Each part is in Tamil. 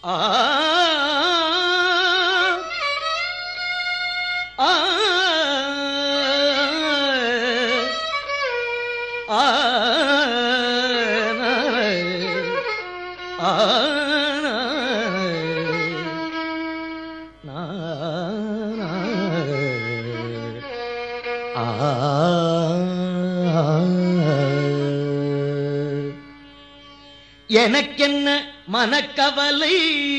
ஆ ஆ ஆ ஆ எனக்கென்ன மனக்கவலை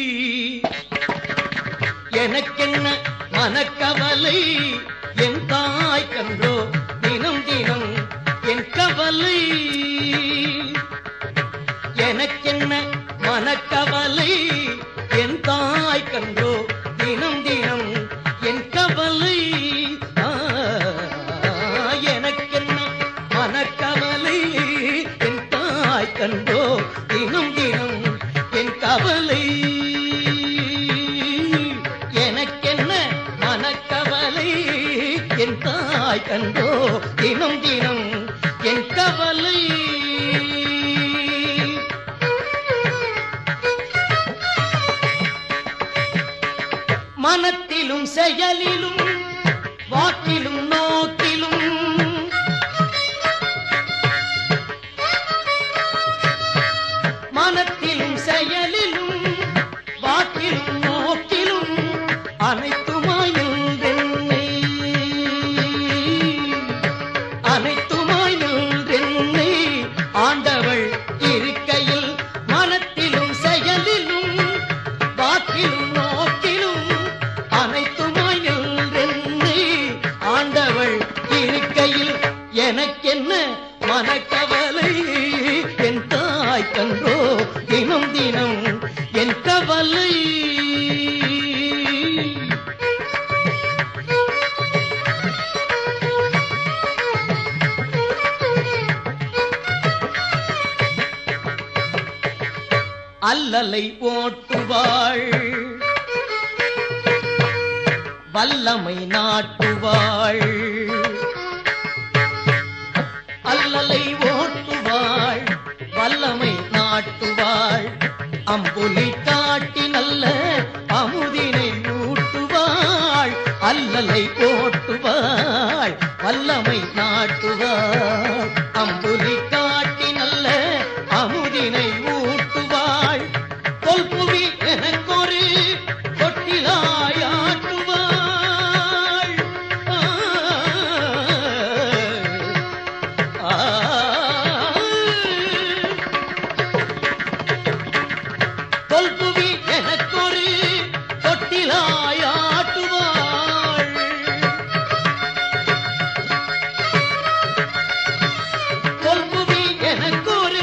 எனக்கென்ன மனக்கவலை என் தாய் கன்றோ தினம் தினம் என் கவலை எனக்கென்ன மனக்கவலை என் தாய் கன்றோ தினம் தினம் என் கவலை ஆ, எனக்கென்ன மனக்கவலை என் தாய் கன்றோ தினம் தினம் என் கவலை எனக்கென்ன மனக்கவலை என் தாய் கண்டோ தினம் தினம் என் கவலை மனத்திலும் செயலிலும் வாக்கிலும் நோக்கிலும் மனத்திலும் செயலிலும் வாக்கிலும் நோக்கிலும் அனைத்துமாய் நின்றென்னை அனைத்துமாய் நின்றென்னை ஆண்டவள் இருக்கையில் மனத்திலும் செயலிலும் வாக்கிலும் நோக்கிலும் அனைத்துமாய் நின்றென்னை ஆண்டவள் இருக்கையில் எனக்கென்ன மனக்கவலை என் தாய் கன்றோ தினம் தினம் என் கவலை அல்லலை ஓட்டுவாள் வல்லமை நாட்டுவாள் அல்லலை ஓட்டுவாள் வல்லமை நாட்டுவாள் அம்புலி காட்டி நல்ல அமுதினை ஊட்டுவாள் அல்லலை ஓட்டுவாள் வல்லமை நாட்டுவாள் அம்புலி காட்டி நல்ல அமுதினை ஊட்டுவாள் தொல்புவி எனக்கொரு தொட்டிலாயாட்டுவாள் ஆ, ஆ, தொல்புவி எனக்கொரு தொட்டிலாயாட்டுவாள் கொல்புவி எனக்கொரு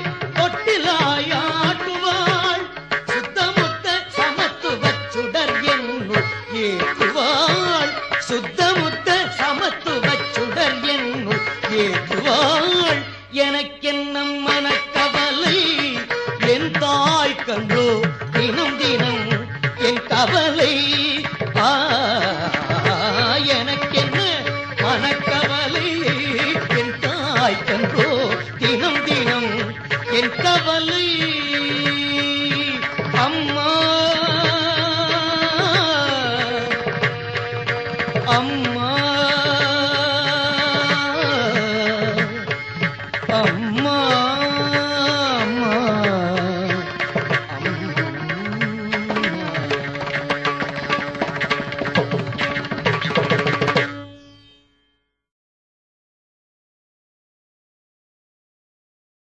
தொட்டிலாயாட்டுவாள் சுத்தமுத்த சமத்துவச் சுடர் என்னுள் ஏற்றுவாள் சுத்தமுத்த சமத்துவச் சுடர் என்னுள் ஏற்றுவாள் எனக்கென்ன மனக்கவலை என் தாய் கன்றோ தினம்